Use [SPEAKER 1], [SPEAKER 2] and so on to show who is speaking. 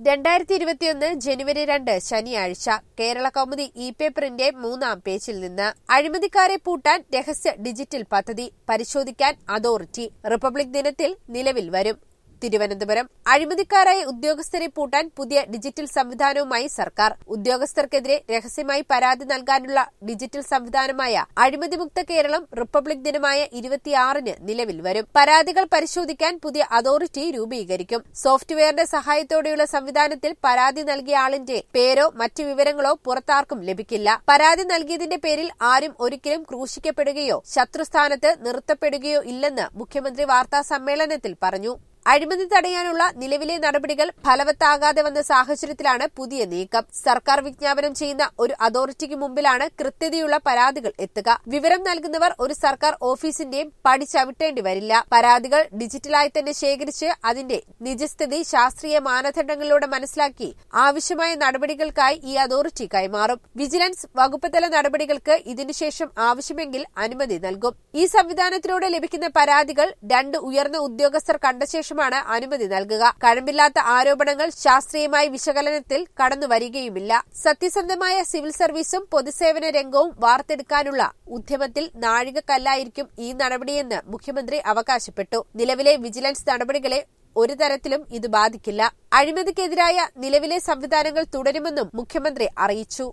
[SPEAKER 1] രണ്ടായിരത്തി ഇരുപത്തിയൊന്ന് ജനുവരി രണ്ട് ശനിയാഴ്ച കേരള കൗമുദി ഇ പേപ്പറിന്റെ മൂന്നാം പേജിൽ നിന്ന് അഴിമതിക്കാരെ പൂട്ടാൻ രഹസ്യ ഡിജിറ്റൽ പദ്ധതി പരിശോധിക്കാൻ അതോറിറ്റി റിപ്പബ്ലിക് ദിനത്തിൽ നിലവിൽ വരും തിരുവനന്തപുരം അഴിമതിക്കാരായ ഉദ്യോഗസ്ഥരെ പൂട്ടാൻ പുതിയ ഡിജിറ്റൽ സംവിധാനവുമായി സർക്കാർ ഉദ്യോഗസ്ഥർക്കെതിരെ രഹസ്യമായി പരാതി നൽകാനുള്ള ഡിജിറ്റൽ സംവിധാനമായ അഴിമതിമുക്ത കേരളം റിപ്പബ്ലിക് ദിനമായ ഇരുപത്തിയാറിന് നിലവിൽ വരും പരാതികൾ പരിശോധിക്കാൻ പുതിയ അതോറിറ്റി രൂപീകരിക്കും സോഫ്റ്റ്വെയറിന്റെ സഹായത്തോടെയുള്ള സംവിധാനത്തിൽ പരാതി നൽകിയ ആളിന്റെ പേരോ മറ്റു വിവരങ്ങളോ പുറത്താർക്കും ലഭിക്കില്ല പരാതി നൽകിയതിന്റെ പേരിൽ ആരും ഒരിക്കലും ക്രൂശിക്കപ്പെടുകയോ ശത്രുസ്ഥാനത്ത് നിർത്തപ്പെടുകയോ ഇല്ലെന്ന് മുഖ്യമന്ത്രി വാർത്താ സമ്മേളനത്തിൽ പറഞ്ഞു അഴിമതി തടയാനുള്ള നിലവിലെ നടപടികൾ ഫലവത്താകാതെ വന്ന സാഹചര്യത്തിലാണ് പുതിയ നീക്കം സർക്കാർ വിജ്ഞാപനം ചെയ്യുന്ന ഒരു അതോറിറ്റിക്ക് മുമ്പിലാണ് കൃത്യതയുള്ള പരാതികൾ എത്തുക വിവരം നൽകുന്നവർ ഒരു സർക്കാർ ഓഫീസിന്റെയും പടി ചവിട്ടേണ്ടി വരില്ല പരാതികൾ ഡിജിറ്റലായി തന്നെ ശേഖരിച്ച് അതിന്റെ നിജസ്ഥിതി ശാസ്ത്രീയ മാനദണ്ഡങ്ങളിലൂടെ മനസ്സിലാക്കി ആവശ്യമായ നടപടികൾക്കായി ഈ അതോറിറ്റി കൈമാറും വിജിലൻസ് വകുപ്പുതല നടപടികൾക്ക് ഇതിനുശേഷം ആവശ്യമെങ്കിൽ അനുമതി നൽകും ഈ സംവിധാനത്തിലൂടെ ലഭിക്കുന്ന പരാതികൾ രണ്ട് ഉയർന്ന ഉദ്യോഗസ്ഥർ കണ്ട ശേഷമാണ് അനുമതി നൽകുക കഴമ്പില്ലാത്ത ആരോപണങ്ങൾ ശാസ്ത്രീയമായ വിശകലനത്തിൽ കടന്നു വരികയുമില്ല സത്യസന്ധമായ സിവിൽ സർവീസും പൊതുസേവന രംഗവും വാർത്തെടുക്കാനുള്ള ഉദ്യമത്തിൽ നാഴികക്കല്ലായിരിക്കും ഈ നടപടിയെന്ന് മുഖ്യമന്ത്രി അവകാശപ്പെട്ടു നിലവിലെ വിജിലൻസ് നടപടികളെ ഒരു തരത്തിലും ഇത് ബാധിക്കില്ല അഴിമതിക്കെതിരായ നിലവിലെ സംവിധാനങ്ങൾ തുടരുമെന്നും മുഖ്യമന്ത്രി അറിയിച്ചു